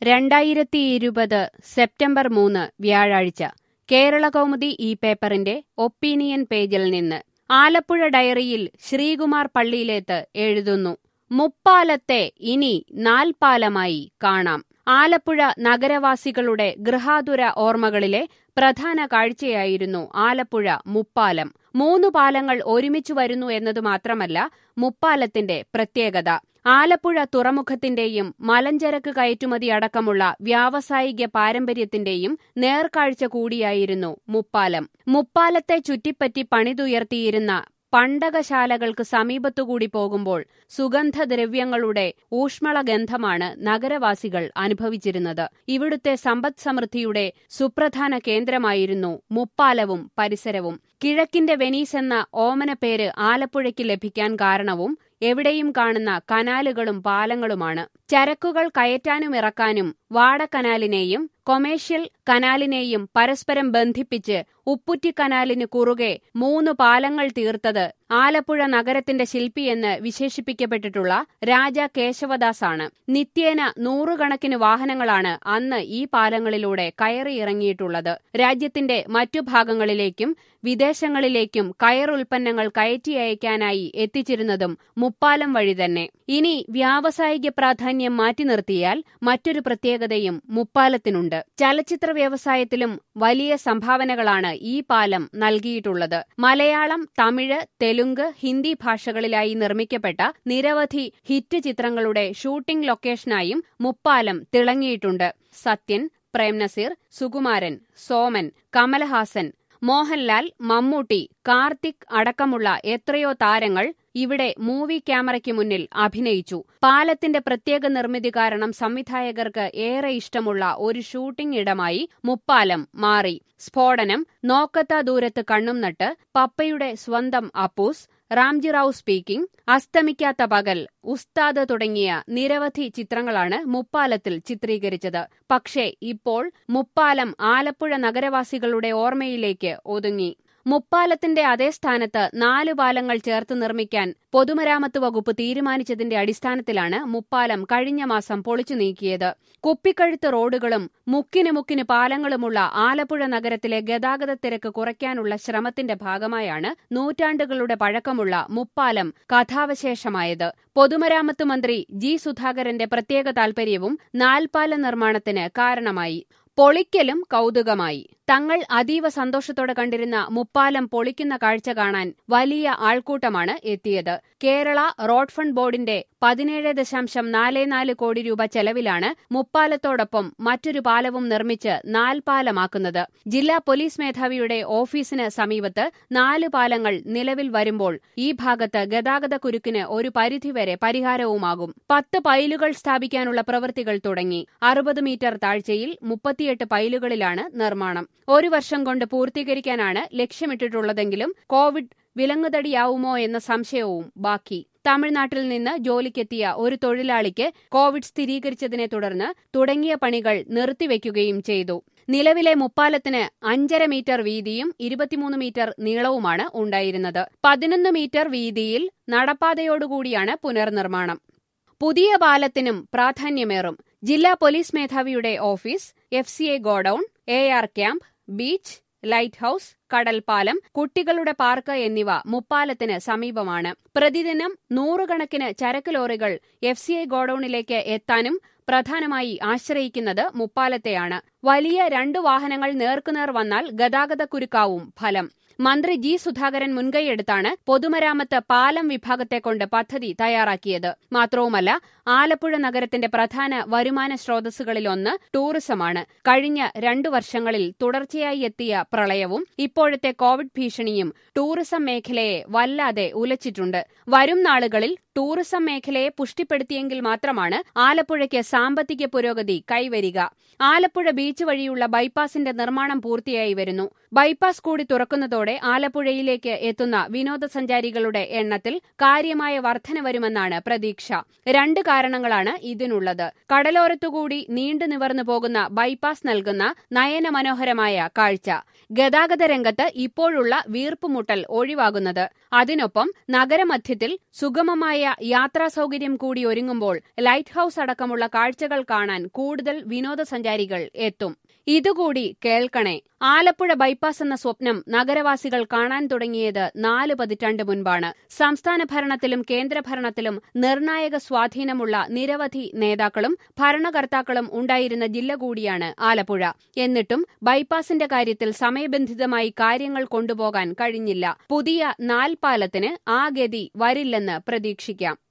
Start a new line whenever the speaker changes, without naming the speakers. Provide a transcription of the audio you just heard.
രണ്ടായിരത്തി ഇരുപത് സെപ്റ്റംബർ മൂന്ന് വ്യാഴാഴ്ച കേരളകൗമുദി ഈ പേപ്പറിന്റെ ഒപ്പീനിയൻ പേജിൽ നിന്ന് ആലപ്പുഴ ഡയറിയിൽ ശ്രീകുമാർ പള്ളിയിലേത്ത് എഴുതുന്നു മുപ്പാലത്തെ ഇനി നാൽപ്പാലമായി കാണാം ആലപ്പുഴ നഗരവാസികളുടെ ഗൃഹാതുര ഓർമ്മകളിലെ പ്രധാന കാഴ്ചയായിരുന്നു ആലപ്പുഴ മുപ്പാലം മൂന്നു പാലങ്ങൾ ഒരുമിച്ചു വരുന്നു എന്നതു മാത്രമല്ല മുപ്പാലത്തിന്റെ പ്രത്യേകത ആലപ്പുഴ തുറമുഖത്തിന്റെയും മലഞ്ചരക്ക് കയറ്റുമതി അടക്കമുള്ള വ്യാവസായിക പാരമ്പര്യത്തിന്റെയും നേർക്കാഴ്ച കൂടിയായിരുന്നു മുപ്പാലം മുപ്പാലത്തെ ചുറ്റിപ്പറ്റി പണിതുയർത്തിയിരുന്ന പണ്ടകശാലകൾക്ക് സമീപത്തുകൂടി പോകുമ്പോൾ സുഗന്ധദ്രവ്യങ്ങളുടെ ഊഷ്മളഗന്ധമാണ് നഗരവാസികൾ അനുഭവിച്ചിരുന്നത് ഇവിടുത്തെ സമ്പദ് സമൃദ്ധിയുടെ സുപ്രധാന കേന്ദ്രമായിരുന്നു മുപ്പാലവും പരിസരവും കിഴക്കിന്റെ വെനീസ് എന്ന ഓമനപ്പേര് ആലപ്പുഴയ്ക്ക് ലഭിക്കാൻ കാരണവും എവിടെയും കാണുന്ന കനാലുകളും പാലങ്ങളുമാണ് ചരക്കുകൾ കയറ്റാനും ഇറക്കാനും വാടക്കനാലിനെയും കൊമേഴ്ഷ്യൽ കനാലിനെയും പരസ്പരം ബന്ധിപ്പിച്ച് ഉപ്പുറ്റി കനാലിന് കുറുകെ മൂന്ന് പാലങ്ങൾ തീർത്തത് ആലപ്പുഴ നഗരത്തിന്റെ ശില്പിയെന്ന് വിശേഷിപ്പിക്കപ്പെട്ടിട്ടുള്ള രാജ കേശവദാസാണ് നിത്യേന നൂറുകണക്കിന് വാഹനങ്ങളാണ് അന്ന് ഈ പാലങ്ങളിലൂടെ കയറിയിറങ്ങിയിട്ടുള്ളത് രാജ്യത്തിന്റെ മറ്റു ഭാഗങ്ങളിലേക്കും വിദേശങ്ങളിലേക്കും കയർ ഉൽപ്പന്നങ്ങൾ കയറ്റി അയക്കാനായി എത്തിച്ചിരുന്നതും മുപ്പാലം വഴി തന്നെ ഇനി വ്യാവസായിക പ്രാധാന്യം മാറ്റി നിർത്തിയാൽ മറ്റൊരു പ്രത്യേകതയും മുപ്പാലത്തിനുണ്ട് ചലച്ചിത്ര വ്യവസായത്തിലും വലിയ സംഭാവനകളാണ് ഈ പാലം നൽകിയിട്ടുള്ളത് മലയാളം തമിഴ് തെലുങ്ക് ഹിന്ദി ഭാഷകളിലായി നിർമ്മിക്കപ്പെട്ട നിരവധി ഹിറ്റ് ചിത്രങ്ങളുടെ ഷൂട്ടിംഗ് ലൊക്കേഷനായും മുപ്പാലം തിളങ്ങിയിട്ടുണ്ട് സത്യൻ പ്രേംനസീർ സുകുമാരൻ സോമൻ കമലഹാസൻ മോഹൻലാൽ മമ്മൂട്ടി കാർത്തിക് അടക്കമുള്ള എത്രയോ താരങ്ങൾ ഇവിടെ മൂവി ക്യാമറയ്ക്ക് മുന്നിൽ അഭിനയിച്ചു പാലത്തിന്റെ പ്രത്യേക നിർമ്മിതി കാരണം സംവിധായകർക്ക് ഏറെ ഇഷ്ടമുള്ള ഒരു ഷൂട്ടിംഗ് ഇടമായി മുപ്പാലം മാറി സ്ഫോടനം നോക്കത്ത ദൂരത്ത് കണ്ണും നട്ട് പപ്പയുടെ സ്വന്തം അപ്പൂസ് റാംജി റാവു സ്പീക്കിംഗ് അസ്തമിക്കാത്ത പകൽ ഉസ്താദ് തുടങ്ങിയ നിരവധി ചിത്രങ്ങളാണ് മുപ്പാലത്തിൽ ചിത്രീകരിച്ചത് പക്ഷേ ഇപ്പോൾ മുപ്പാലം ആലപ്പുഴ നഗരവാസികളുടെ ഓർമ്മയിലേക്ക് ഒതുങ്ങി മുപ്പാലത്തിന്റെ അതേ സ്ഥാനത്ത് നാല് പാലങ്ങൾ ചേർത്ത് നിർമ്മിക്കാൻ പൊതുമരാമത്ത് വകുപ്പ് തീരുമാനിച്ചതിന്റെ അടിസ്ഥാനത്തിലാണ് മുപ്പാലം കഴിഞ്ഞ മാസം പൊളിച്ചു നീക്കിയത് കുപ്പിക്കഴുത്ത് റോഡുകളും മുക്കിന് മുക്കിന് പാലങ്ങളുമുള്ള ആലപ്പുഴ നഗരത്തിലെ ഗതാഗത തിരക്ക് കുറയ്ക്കാനുള്ള ശ്രമത്തിന്റെ ഭാഗമായാണ് നൂറ്റാണ്ടുകളുടെ പഴക്കമുള്ള മുപ്പാലം കഥാവശേഷമായത് പൊതുമരാമത്ത് മന്ത്രി ജി സുധാകരന്റെ പ്രത്യേക താൽപര്യവും നാൽപ്പാല നിർമ്മാണത്തിന് കാരണമായി പൊളിക്കലും കൗതുകമായി തങ്ങൾ അതീവ സന്തോഷത്തോടെ കണ്ടിരുന്ന മുപ്പാലം പൊളിക്കുന്ന കാഴ്ച കാണാൻ വലിയ ആൾക്കൂട്ടമാണ് എത്തിയത് കേരള റോഡ് ഫണ്ട് ബോർഡിന്റെ പതിനേഴ് ദശാംശം നാല് നാല് കോടി രൂപ ചെലവിലാണ് മുപ്പാലത്തോടൊപ്പം മറ്റൊരു പാലവും നിർമ്മിച്ച് നാൽപാലമാക്കുന്നത് ജില്ലാ പോലീസ് മേധാവിയുടെ ഓഫീസിന് സമീപത്ത് നാല് പാലങ്ങൾ നിലവിൽ വരുമ്പോൾ ഈ ഭാഗത്ത് ഗതാഗത കുരുക്കിന് ഒരു പരിധിവരെ പരിഹാരവുമാകും പത്ത് പൈലുകൾ സ്ഥാപിക്കാനുള്ള പ്രവൃത്തികൾ തുടങ്ങി അറുപത് മീറ്റർ താഴ്ചയിൽ മുപ്പത്തിയെട്ട് പൈലുകളിലാണ് നിർമ്മാണം ഒരു വർഷം കൊണ്ട് പൂർത്തീകരിക്കാനാണ് ലക്ഷ്യമിട്ടിട്ടുള്ളതെങ്കിലും കോവിഡ് വിലങ്ങുതടിയാവുമോ എന്ന സംശയവും ബാക്കി തമിഴ്നാട്ടിൽ നിന്ന് ജോലിക്കെത്തിയ ഒരു തൊഴിലാളിക്ക് കോവിഡ് സ്ഥിരീകരിച്ചതിനെ തുടർന്ന് തുടങ്ങിയ പണികൾ നിർത്തിവെക്കുകയും ചെയ്തു നിലവിലെ മുപ്പാലത്തിന് അഞ്ചര മീറ്റർ വീതിയും ഇരുപത്തിമൂന്ന് മീറ്റർ നീളവുമാണ് ഉണ്ടായിരുന്നത് പതിനൊന്ന് മീറ്റർ വീതിയിൽ നടപ്പാതയോടുകൂടിയാണ് പുനർനിർമ്മാണം പുതിയ പാലത്തിനും പ്രാധാന്യമേറും ജില്ലാ പോലീസ് മേധാവിയുടെ office F C A godown A R camp beach lighthouse കടൽപ്പാലം കുട്ടികളുടെ പാർക്ക് എന്നിവ മുപ്പാലത്തിന് സമീപമാണ് പ്രതിദിനം നൂറുകണക്കിന് ചരക്ക് ലോറികൾ എഫ് സി ഐ ഗോഡൌണിലേക്ക് എത്താനും പ്രധാനമായി ആശ്രയിക്കുന്നത് മുപ്പാലത്തെയാണ് വലിയ രണ്ടു വാഹനങ്ങൾ നേർക്കുനേർ വന്നാൽ ഗതാഗതക്കുരുക്കാവും ഫലം മന്ത്രി ജി സുധാകരൻ മുൻകൈയെടുത്താണ് പൊതുമരാമത്ത് പാലം വിഭാഗത്തെക്കൊണ്ട് പദ്ധതി തയ്യാറാക്കിയത് മാത്രവുമല്ല ആലപ്പുഴ നഗരത്തിന്റെ പ്രധാന വരുമാന സ്രോതസ്സുകളിലൊന്ന് ടൂറിസമാണ് കഴിഞ്ഞ രണ്ടു വർഷങ്ങളിൽ തുടർച്ചയായി എത്തിയ പ്രളയവും ഇപ്പോഴത്തെ കോവിഡ് ഭീഷണിയും ടൂറിസം മേഖലയെ വല്ലാതെ ഉലച്ചിട്ടുണ്ട് വരും നാളുകളിൽ ടൂറിസം മേഖലയെ പുഷ്ടിപ്പെടുത്തിയെങ്കിൽ മാത്രമാണ് ആലപ്പുഴയ്ക്ക് സാമ്പത്തിക പുരോഗതി കൈവരിക ആലപ്പുഴ ബീച്ച് വഴിയുള്ള ബൈപ്പാസിന്റെ നിർമ്മാണം പൂർത്തിയായി വരുന്നു ബൈപ്പാസ് കൂടി തുറക്കുന്നതോടെ വരുന്നതോടെ ആലപ്പുഴയിലേക്ക് എത്തുന്ന വിനോദസഞ്ചാരികളുടെ എണ്ണത്തിൽ കാര്യമായ വർധന വരുമെന്നാണ് പ്രതീക്ഷ രണ്ട് കാരണങ്ങളാണ് ഇതിനുള്ളത് കടലോരത്തുകൂടി നീണ്ടു നിവർന്നു പോകുന്ന ബൈപ്പാസ് നൽകുന്ന നയനമനോഹരമായ കാഴ്ച ഗതാഗത രംഗത്ത് ഇപ്പോഴുള്ള വീർപ്പുമുട്ടൽ ഒഴിവാകുന്നത് അതിനൊപ്പം നഗരമധ്യത്തിൽ സുഗമമായ യാത്രാ സൗകര്യം കൂടി ഒരുങ്ങുമ്പോൾ ലൈറ്റ് ഹൌസ് അടക്കമുള്ള കാഴ്ചകൾ കാണാൻ കൂടുതൽ വിനോദസഞ്ചാരികൾ എത്തും ഇതുകൂടി കേൾക്കണേ ആലപ്പുഴ ബൈപ്പാസ് എന്ന സ്വപ്നം നഗരവാസികൾ കാണാൻ തുടങ്ങിയത് നാല് പതിറ്റാണ്ട് മുൻപാണ് സംസ്ഥാന ഭരണത്തിലും കേന്ദ്രഭരണത്തിലും നിർണായക സ്വാധീനമുള്ള നിരവധി നേതാക്കളും ഭരണകർത്താക്കളും ഉണ്ടായിരുന്ന ജില്ല കൂടിയാണ് ആലപ്പുഴ എന്നിട്ടും ബൈപ്പാസിന്റെ കാര്യത്തിൽ സമയബന്ധിതമായി കാര്യങ്ങൾ കൊണ്ടുപോകാൻ കഴിഞ്ഞില്ല പുതിയ നാൽപ്പാലത്തിന് ആ ഗതി വരില്ലെന്ന് പ്രതീക്ഷിക്കാം